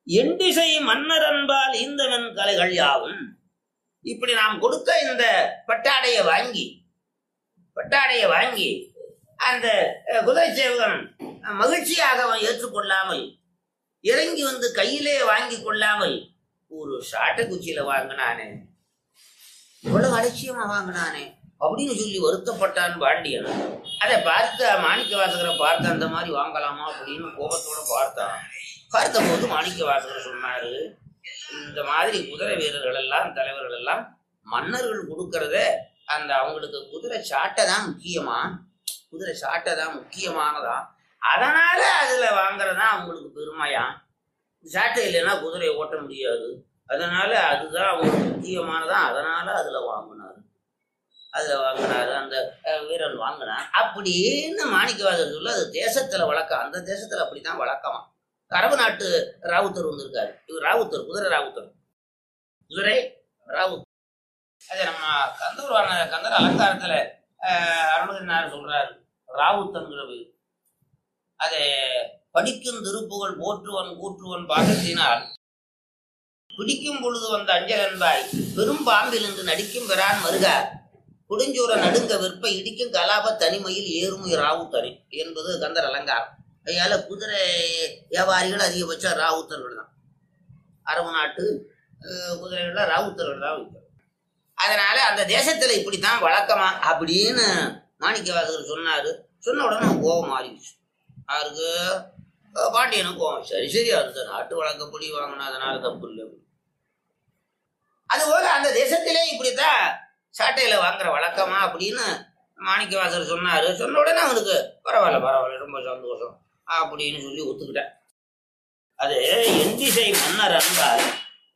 எண்டிசை மன்னர் அன்பால் ஈந்தவன் கலைகள் யாவும் இப்படி நாம் கொடுத்த இந்த பட்டாடையை வாங்கி பட்டாடையை வாங்கி அந்த அஹ், குதிரை சேவகன் அஹ், மகிழ்ச்சியாக அவன் ஏற்றுக்கொள்ளாமல் இறங்கி வந்து கையிலே வாங்கி கொள்ளாமல் ஒரு சாட்டை குச்சியில வாங்கினானே இவ்வளவு அலட்சியமா வாங்கினானே அப்படின்னு சொல்லி வருத்தப்பட்டான் பாண்டியன் அதை பார்த்த மாணிக்க வாசகரை பார்த்து அந்த மாதிரி வாங்கலாமா அப்படின்னு கோபத்தோட பார்த்தான் பார்த்தபோது மாணிக்க வாசகர் சொன்னாரு இந்த மாதிரி குதிரை வீரர்கள் எல்லாம் தலைவர்கள் எல்லாம் மன்னர்கள் கொடுக்கறத அந்த அவங்களுக்கு குதிரை சாட்டை தான் முக்கியமா குதிரை சாட்டை தான் முக்கியமானதா அதனால அதுல வாங்குறதா அவங்களுக்கு பெருமையா சாட்டை இல்லைன்னா குதிரையை ஓட்ட முடியாது அதனால அதுதான் அவங்களுக்கு முக்கியமானதா அதனால அதுல வாங்கினாரு அதுல வாங்கினாரு அந்த அஹ், வீரன் வாங்கினான் அப்படின்னு மாணிக்கவாசர் சொல்ல அது தேசத்துல வழக்கம் அந்த தேசத்துல அப்படித்தான் வழக்கமா அரபு நாட்டு ராவுத்தர் வந்திருக்காரு இவர் ராவுத்தர் குதிரை ராவுத்தர் குதிரை ராவுத்தர் அது நம்ம கந்தூர்வான கந்தர் அலங்காரத்துல அஹ், அருணகிரிநாதர் சொல்றாரு ராவுத்தன்கிறது அதை படிக்கும் திருப்புகள் போற்றுவன் கூற்றுவன் பாகத்தினால் பிடிக்கும் பொழுது வந்த அஞ்சல் என்பாய் பெரும் பாம்பிலிருந்து நடிக்கும் பிரான் மருக குடிஞ்சூர நடுங்க வெற்ப இடிக்கும் கலாப தனிமையில் ஏறுமுய் ராவுத்தரை என்பது கந்தர் அலங்காரம் அதனால குதிரை வியாபாரிகள் அதிகபட்சம் ராவுத்தர்கள் தான் அரபு நாட்டு அஹ், குதிரைகள்ல ராவுத்தர்கள் தான் வைக்கிறோம் அதனால அந்த தேசத்துல இப்படித்தான் வழக்கமா அப்படின்னு மாணிக்கவாசகர் சொன்னாரு சொன்ன உடனே அவன் கோபம் மாறிடுச்சு யாருக்கு அஹ், பாண்டியனுக்கு கோபம் சரி சரி அந்த நாட்டு வழக்கப்படி வாங்கினா அதனால தப்பு இல்லை அதுபோல அந்த தேசத்திலே இப்படித்தான் சாட்டையில வாங்குற வழக்கமா அப்படின்னு மாணிக்கவாசகர் சொன்னாரு சொன்ன உடனே அவனுக்கு பரவாயில்ல பரவாயில்ல ரொம்ப சந்தோஷம் அப்படின்னு சொல்லி ஒத்துக்கிட்டேன் அது எந்திசை மன்னர் அன்பால்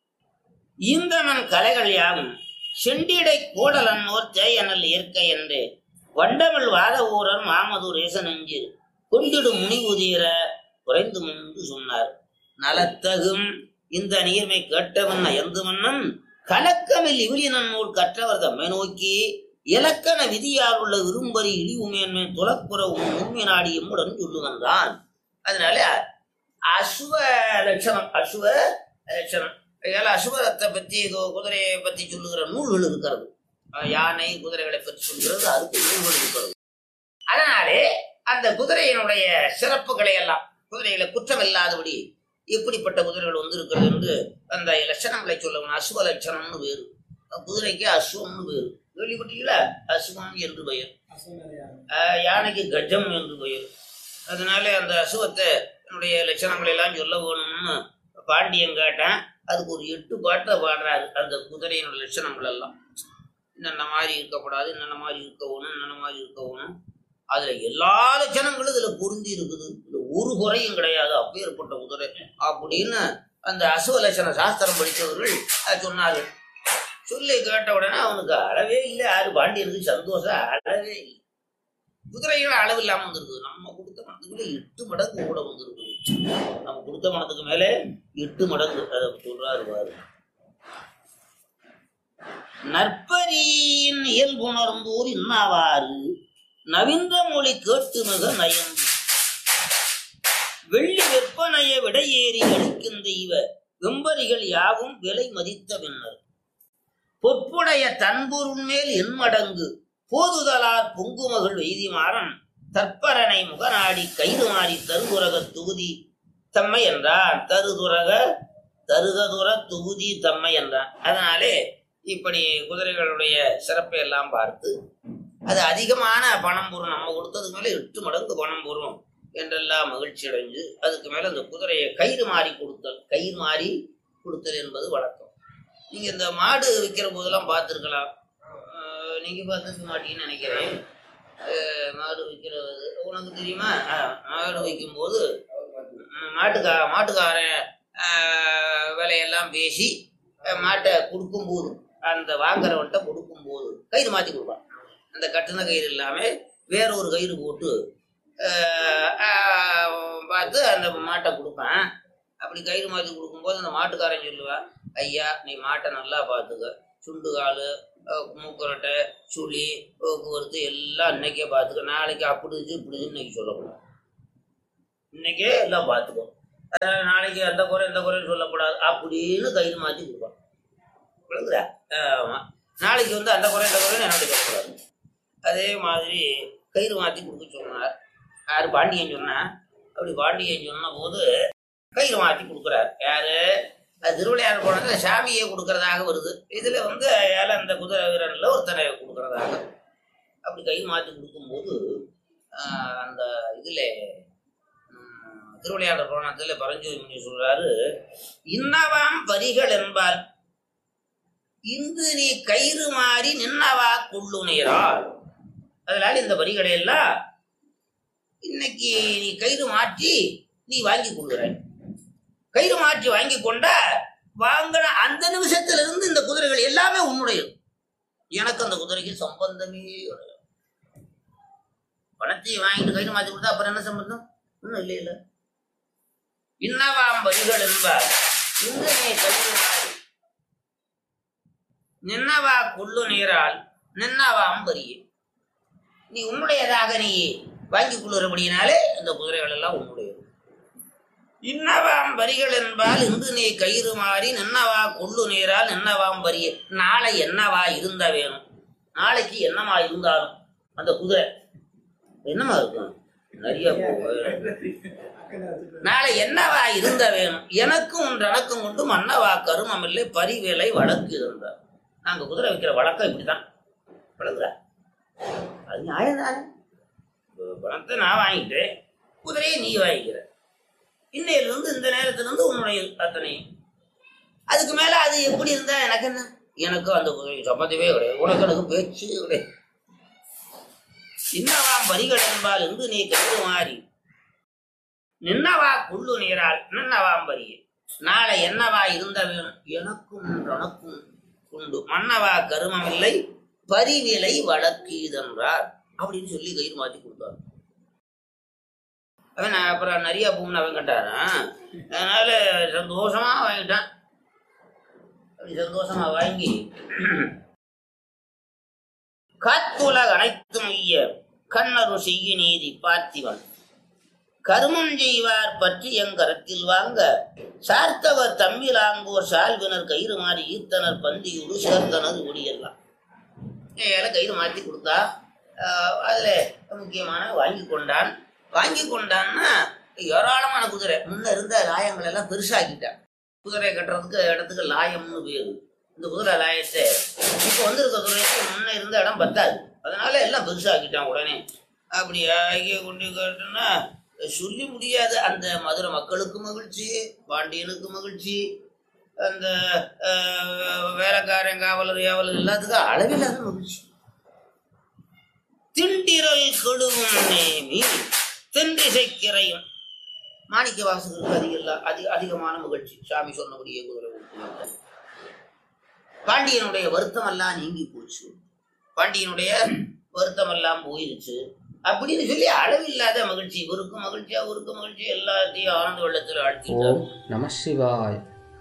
ஈந்தமன் கலைகள் யாவும் செண்டிடை கோடலன்னோர் தேயனல் இயற்கை என்று வண்டமிழ் வாத ஊரர் மாமதூர் ஏசனெஞ்சில் கொண்டிடு முனிவுதீர குறைந்து முன்பு சொன்னார் நலத்தகும் இந்த நீர்மை கேட்டவன் அயந்து மன்னன் கலக்கமில் இவிலினன் நூல் கற்றவர் தம்மை நோக்கி இலக்கண விதியால் உள்ள விரும்பரி இழிவுமேன்மை துலக்குற உண்மை நாடி எம்முடன் சொல்லுகின்றான் அதனால அசுவ லட்சணம் அசுவ லட்சணம் அதனால அசுவரத்தை பத்தி கு- குதிரையை பத்தி சொல்லுகிற நூல்கள் இருக்கிறது அஹ் யானை குதிரைகளை பற்றி சொல்கிறது அதுக்கு நூல்கள் இருக்கிறது அதனாலே அந்த குதிரையினுடைய சிறப்புகளை எல்லாம் குதிரைகளை குற்றம் இல்லாதபடி எப்படிப்பட்ட குதிரைகள் வந்திருக்கிறது என்று அந்த லட்சணங்களை சொல்லணும் அசுவ லட்சணம்னு வேறு குதிரைக்கு அசுவம்னு வேறு கேள்விப்பட்டீங்களா அசுவம் என்று பெயர் ஆஹ் யானைக்கு கஜம் என்று பெயர் அதனால அந்த அசுவத்தை என்னுடைய லட்சணங்களை எல்லாம் சொல்ல வேணும்னு பாண்டியன் கேட்டேன் அதுக்கு ஒரு எட்டு பாட்டை பாடுறாரு அந்த குதிரையினுடைய லட்சணங்கள் எல்லாம் என்னென்ன மாதிரி இருக்கப்படாது என்னென்ன மாதிரி இருக்க வேணும் என்னென்ன மாதிரி இருக்க வேணும் அதுல எல்லா லட்சணங்களும் இதுல பொருந்தி இருக்குது இதுல ஒரு குறையும் கிடையாது அப்பேற்பட்ட குதிரை அப்படின்னு அந்த அசுவ லட்சண சாஸ்திரம் படித்தவர்கள் அஹ், சொன்னார்கள் சொல்லி கேட்ட உடனே அவனுக்கு அளவே இல்லை யாரு பாண்டியனுக்கு சந்தோஷம் அளவே இல்லை குதிரைகள் அளவு இல்லாம வந்திருக்குது நம்ம கொடுத்த பணத்துக்கு மேல எட்டு மடங்கு கூட வந்திருக்குது நம்ம கொடுத்த பணத்துக்கு மேல எட்டு மடங்கு அதை சொல்றாரு பாரு நற்பரியின் இயல்புணர்ந்தோர் இன்னாவாறு நவீன்ற மொழி கேட்டு மிக நயந்து வெள்ளி விற்பனைய விடையேறி அளிக்கும் தெய்வ வெம்பரிகள் யாவும் விலை மதித்த பின்னர் பொற்புடைய தன்பொருள் மேல் எண்மடங்கு போதுதலார் பொங்குமகள் வெய்திமாறன் தற்பரனை முகநாடி கயிறு மாறி தருதுரக தொகுதி தம்மை என்றான் தருதுரக தருகதுர தொகுதி தம்மை என்றான் அதனாலே இப்படி குதிரைகளுடைய சிறப்பை எல்லாம் பார்த்து அது அதிகமான பணம் பொருள் நம்ம கொடுத்ததுக்கு மேல எட்டு மடங்கு பணம் பொருளும் என்றெல்லாம் மகிழ்ச்சி அடைஞ்சு அதுக்கு மேல அந்த குதிரையை கயிறு மாறி கொடுத்தல் கயிறு மாறி கொடுத்தல் என்பது வழக்கம் நீங்க இந்த மாடு விற்கிற போதெல்லாம் பார்த்துருக்கலாம் நீங்க பார்த்துருக்க மாட்டீங்கன்னு நினைக்கிறேன் அஹ் மாடு விற்கிறது உனக்கு தெரியுமா அஹ் மாடு விற்கும்போது ம், மாட்டுக்கா மாட்டுக்காரன் அஹ், விலையெல்லாம் பேசி அஹ், மாட்டை கொடுக்கும்போது அந்த வாங்குறவன்ட்ட கொடுக்கும்போது கயிறு மாற்றி கொடுப்பான் அந்த கட்டின கயிறு இல்லாமல் வேற ஒரு கயிறு போட்டு அஹ், அஹ், பார்த்து அந்த மாட்டை கொடுப்பேன் அப்படி கயிறு மாற்றி கொடுக்கும்போது அந்த மாட்டுக்காரன் சொல்லுவான் ஐயா நீ மாட்டை நல்லா பார்த்துக்க சுண்டு கால் மூக்கரட்டை சுழி போக்குவரத்து எல்லாம் இன்னைக்கே பார்த்துக்க நாளைக்கு அப்படி இருந்துச்சு இப்படி இருந்துச்சு இன்னைக்கு சொல்லக்கூடாது இன்னைக்கே எல்லாம் பார்த்துக்கோ அதனால நாளைக்கு அந்த குறை இந்த குறைன்னு சொல்லக்கூடாது அப்படின்னு கயிறு மாற்றி கொடுப்பான் விளங்குதா ஆமா நாளைக்கு வந்து அந்த குறை இந்த குறைன்னு என்னோட சொல்லக்கூடாது அதே மாதிரி கயிறு மாற்றி கொடுக்க சொன்னார் யார் பாண்டியன் சொன்னா அப்படி பாண்டியன் சொன்ன போது கயிறு மாற்றி கொடுக்குறார் யாரு அது திருவிளையாடல் போனதுல சாமியே கொடுக்கறதாக வருது இதுல வந்து ஏழை அந்த குதிரை வீரன்ல ஒருத்தனை கொடுக்கறதாக அப்படி கை மாற்றி கொடுக்கும்போது ஆஹ், அந்த இதுல ம், திருவிளையாடல் புராணத்துல பரஞ்சோதி முனி சொல்றாரு இன்னவாம் பரிகள் என்பால் இன்று நீ கயிறு மாறி நின்னவா கொள்ளுநீரால் அதனால இந்த வரிகளை எல்லாம் இன்னைக்கு நீ கயிறு மாற்றி நீ வாங்கி கொள்கிறாய் கயிறு மாற்றி வாங்கி கொண்ட வாங்கின அந்த நிமிஷத்துல இருந்து இந்த குதிரைகள் எல்லாமே உன்னுடையது எனக்கு அந்த குதிரைக்கு சம்பந்தமே கிடையாது பணத்தையும் வாங்கிட்டு கயிறு மாற்றி கொடுத்தா அப்புறம் என்ன சம்பந்தம் ஒன்றும் இல்லை இல்லை இன்னவாம் வரிகள் என்பார் இன்று நீ கயிறு மாறி நின்னவா கொள்ளு நீரால் நின்னவாம் வரியே நீ உன்னுடையதாக நீ வாங்கி கொள்ளுறபடியினாலே இந்த குதிரைகள் எல்லாம் உன்னுடையது இன்னவாம் வரிகள் என்பால் இன்று நீ கயிறு மாறி நின்னவா கொள்ளு நீரால் நின்னவாம் வரிய நாளை என்னவா இருந்த வேணும் நாளைக்கு என்னவா இருந்தாலும் அந்த குதிரை என்னமா இருக்கும் நிறைய போகும் நாளை என்னவா இருந்த வேணும் எனக்கும் உன் எனக்கும் கொண்டு மன்னவா கருமமில்லை பரிவேலை வழக்கு இருந்தார் நாங்க குதிரை வைக்கிற வழக்கம் இப்படிதான் வழங்குறா அது நியாயம் தானே இப்ப பணத்தை நான் வாங்கிட்டேன் குதிரையை நீ வாங்கிக்கிற இன்னையிலிருந்து இந்த நேரத்திலிருந்து உன்னுடைய அத்தனையும் அதுக்கு மேல அது எப்படி இருந்தா எனக்கு என்ன எனக்கும் அந்த குதிரை சம்மந்தமே கிடையாது உனக்கு எனக்கு பேச்சு கிடையாது சின்னவாம் வரிகள் என்பால் இருந்து நீ கருது மாறி நின்னவா குள்ளு நீரால் நின்னவாம் வரியே நாளை என்னவா இருந்த வேணும் எனக்கும் உனக்கும் உண்டு மன்னவா கருமமில்லை பரிவிலை வழக்கீதென்றார் அப்படின்னு சொல்லி கயிறு மாற்றி கொடுத்தார் அவன் நான் அப்புறம் நிறைய பூன்னு அவன் கட்டாரான் அதனால சந்தோஷமா வாங்கிட்டான் அப்படி சந்தோஷமா வாங்கி காத்துலக அனைத்தும் ஐய கண்ணரு செய்ய நீதி பார்த்திவன் கருமம் செய்வார் பற்றி எங்கரத்தில் வாங்க சார்த்தவர் தம்மிலாங்கோர் சால்வினர் கயிறு மாறி ஈர்த்தனர் பந்தியுடு சேர்த்தனர் ஒடியெல்லாம் ஏழை கயிறு மாற்றி கொடுத்தா ஆஹ் அதுல முக்கியமான வாங்கி கொண்டான் வாங்கி கொண்டான்னா ஏராளமான குதிரை முன்ன இருந்த லாயங்கள் எல்லாம் பெருசாக்கிட்டான் குதிரை கட்டுறதுக்கு இடத்துக்கு லாயம்னு பேரு இந்த குதிரை லாயத்தை இப்போ வந்திருக்க குதிரைக்கு முன்ன இருந்த இடம் பத்தாது அதனால எல்லாம் பெருசாக்கிட்டான் உடனே அப்படி ஆகிய கொண்டு கேட்டோன்னா சொல்லி முடியாது அந்த மதுரை மக்களுக்கு மகிழ்ச்சி பாண்டியனுக்கு மகிழ்ச்சி அந்த ஆஹ், வேலைக்காரன் காவலர் ஏவலர் எல்லாத்துக்கும் அளவில்லாத மகிழ்ச்சி திண்டிரல் கெடுவும் நேமி தென்றிசைக்கிறையும் மாணிக்க வாசகருக்கு அதிக இல்ல- அதிக அதிகமான மகிழ்ச்சி சாமி சொன்னபடியே குதிரை ஓட்டுவாங்க. பாண்டியனுடைய வருத்தம் எல்லாம் நீங்கி போச்சு பாண்டியனுடைய வருத்தம் எல்லாம் போயிருச்சு அப்படின்னு சொல்லி அளவில்லாத மகிழ்ச்சி இவருக்கு மகிழ்ச்சி அவருக்கு மகிழ்ச்சி எல்லாத்தையும் ஆனந்த வெள்ளத்தில் ஆழ்த்திட்டார் ஓம் நம சிவாய்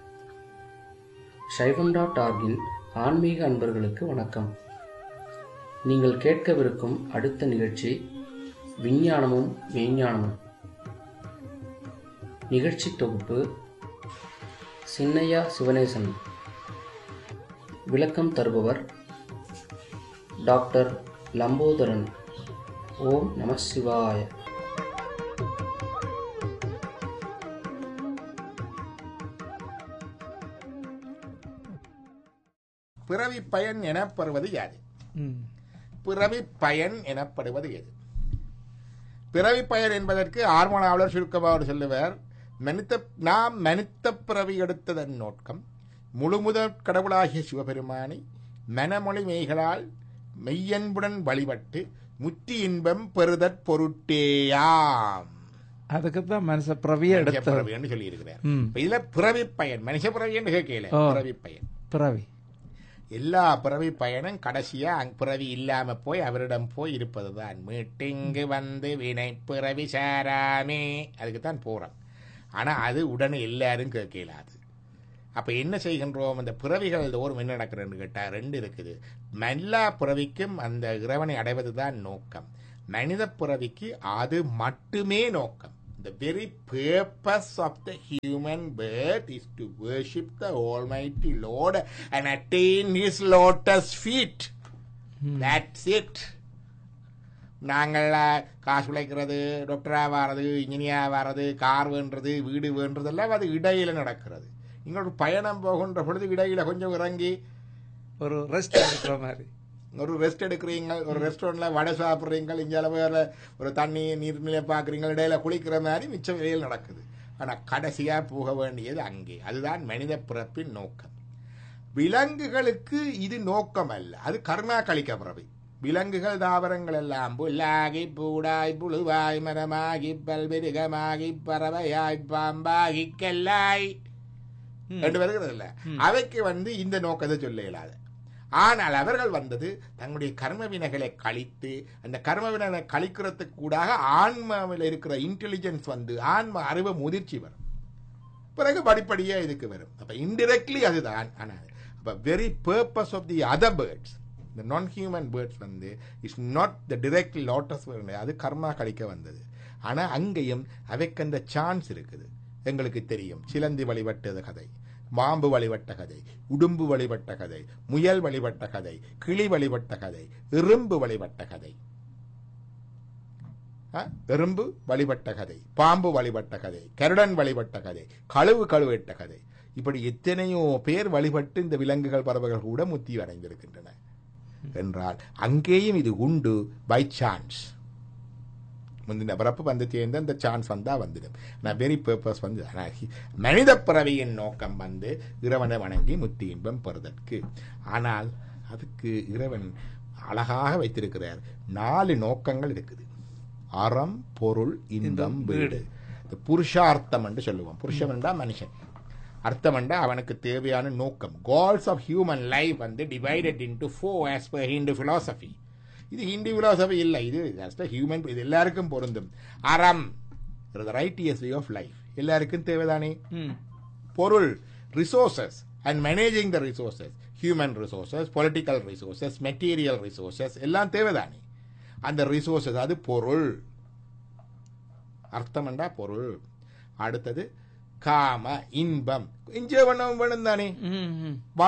சைவம் டாட் ஆர்கின் ஆன்மீக அன்பர்களுக்கு வணக்கம் நீங்கள் கேட்கவிருக்கும் அடுத்த நிகழ்ச்சி விஞ்ஞானமும் மெய்ஞானமும் நிகழ்ச்சி தொகுப்பு சின்னையா சிவனேசன் விளக்கம் தருபவர் டாக்டர் லம்போதரன் ஓம் நம சிவாய பிறவி பயன் எனப்படுவது யாது பிறவி பயன் எனப்படுவது எது பிறவி பயன் என்பதற்கு ஆர்மனாவலர் சுருக்கமாக சொல்லுவார் மனித நாம் மனித பிறவி எடுத்ததன் நோக்கம் முழுமுதற் கடவுளாகிய சிவபெருமானை மனமொழி மெய்களால் மெய்யன்புடன் வழிபட்டு முற்றி இன்பம் பெறுதற் பொருட்டேயாம் அதுக்கு தான் மனுஷ பிறவியே மனுஷ எடுத்தது பிறவி என்று சொல்லியிருக்கிறார் ம். இப்ப இதுல பிறவி பயன் மனுஷ பிறவி என்று கேட்கல ஓ. பிறவி பயன் பிறவி எல்லா பிறவி பயனும் கடைசியா அங் பிறவி இல்லாம போய் அவரிடம் போய் இருப்பதுதான் மீட்டிங்கு வந்து வினை பிறவி சாராமே அதுக்கு தான் போறோம் ஆனா அது உடனே எல்லாரும் கேட்கலாது அப்ப என்ன செய்கின்றோம் அந்த பிறவிகள் தோறும் என்ன நடக்கிறதுன்னு கேட்டா ரெண்டு இருக்குது எல்லா பிறவிக்கும் அந்த இறைவனை அடைவதுதான் நோக்கம் மனித பிறவிக்கு அது மட்டுமே நோக்கம் The very purpose of the human birth is to worship the Almighty Lord and attain His lotus feet. That's it. நாங்கள் காசு உழைக்கிறது டாக்டரா வர்றது இன்ஜினியரா வர்றது கார் வேண்டுறது வீடு வேண்டுறதெல்லாம் அது இடையில நடக்கிறது நீங்களோட பயணம் போகின்ற பொழுது இடையில கொஞ்சம் இறங்கி ஒரு ரெஸ்ட் எடுக்கிற மாதிரி ஒரு ரெஸ்ட் எடுக்கிறீங்க ஒரு ரெஸ்டாரண்ட்ல வடை சாப்பிட்றீங்க இங்கே வேற ஒரு தண்ணி நீர்நிலை பார்க்குறீங்க இடையில குளிக்கிற மாதிரி மிச்ச வேலையில் நடக்குது ஆனால் கடைசியாக போக வேண்டியது அங்கே அதுதான் மனித பிறப்பின் நோக்கம் விலங்குகளுக்கு இது நோக்கம் அல்ல அது கருணா கழிக்க பிறவி விலங்குகள் தாவரங்கள் எல்லாம் புல்லாகி பூடாய் புழுவாய் மரமாகி பல்பெருகமாகி பறவையாய் பாம்பாகி கெல்லாய் ரெண்டு வருகிறது இல்ல அவைக்கு வந்து இந்த நோக்கத்தை சொல்ல இயலாது ஆனால் அவர்கள் வந்தது தங்களுடைய கர்ம வினைகளை கழித்து அந்த கர்ம வினைகளை கழிக்கிறதுக்கு கூடாக ஆன்மாவில் இருக்கிற இன்டெலிஜென்ஸ் வந்து ஆன்ம அறிவு முதிர்ச்சி வரும் பிறகு படிப்படியா இதுக்கு வரும் அப்ப இன்டிரெக்ட்லி அதுதான் ஆனால் அப்ப very purpose of the other birds இந்த நான் ஹியூமன் பேர்ட்ஸ் வந்து is not the direct lotus அது கர்மா கழிக்க வந்தது ஆனா அங்கேயும் அவைக்கு அந்த சான்ஸ் இருக்குது எங்களுக்கு தெரியும் சிலந்தி வழிபட்டது கதை மாம்பு வழிபட்ட கதை உடும்பு வழிபட்ட கதை முயல் வழிபட்ட கதை கிளி வழிபட்ட கதை எறும்பு வழிபட்ட கதை ஆ? எறும்பு வழிபட்ட கதை பாம்பு வழிபட்ட கதை கருடன் வழிபட்ட கதை கழுவு கழுவிட்ட கதை இப்படி எத்தனையோ பேர் வழிபட்டு இந்த விலங்குகள் பறவைகள் கூட முத்தி அடைந்திருக்கின்றன என்றால் அங்கேயும் இது உண்டு பை சான்ஸ் முந்தின பிறப்பு வந்து சேர்ந்து அந்த சான்ஸ் வந்தா வந்துடும் நான் வெரி பர்பஸ் வந்து ஆனா ஹி- மனித பிறவியின் நோக்கம் வந்து இறைவனை வணங்கி முத்தி இன்பம் பெறுதற்கு ஆனால் அதுக்கு இறைவன் அழகாக வைத்திருக்கிறார் நாலு நோக்கங்கள் இருக்குது அறம் பொருள் இன்பம் வீடு இந்த புருஷார்த்தம் என்று சொல்லுவோம் புருஷன் என்றா மனுஷன் அர்த்தம் என்றா அவனுக்கு தேவையான நோக்கம் கோல்ஸ் ஆஃப் ஹியூமன் லைஃப் வந்து divided into four as per Hindu philosophy இது ஹிந்து philosophy இல்லை இது ஜஸ்ட் ஹியூமன் இது எல்லாருக்கும் பொருந்தும் அறம் ரைட்டியஸ் வே ஆஃப் லைஃப் எல்லாருக்கும் தேவைதானே ம் பொருள் resources and managing the resources human resources political resources material resources எல்லாம் தேவைதானே அந்த ரிசோர்சஸ் அது பொருள் அர்த்தம்ண்டா பொருள் அடுத்தது காம இன்பம் என்ஜாய் பண்ணவும் வேணும் தானே ம் ம்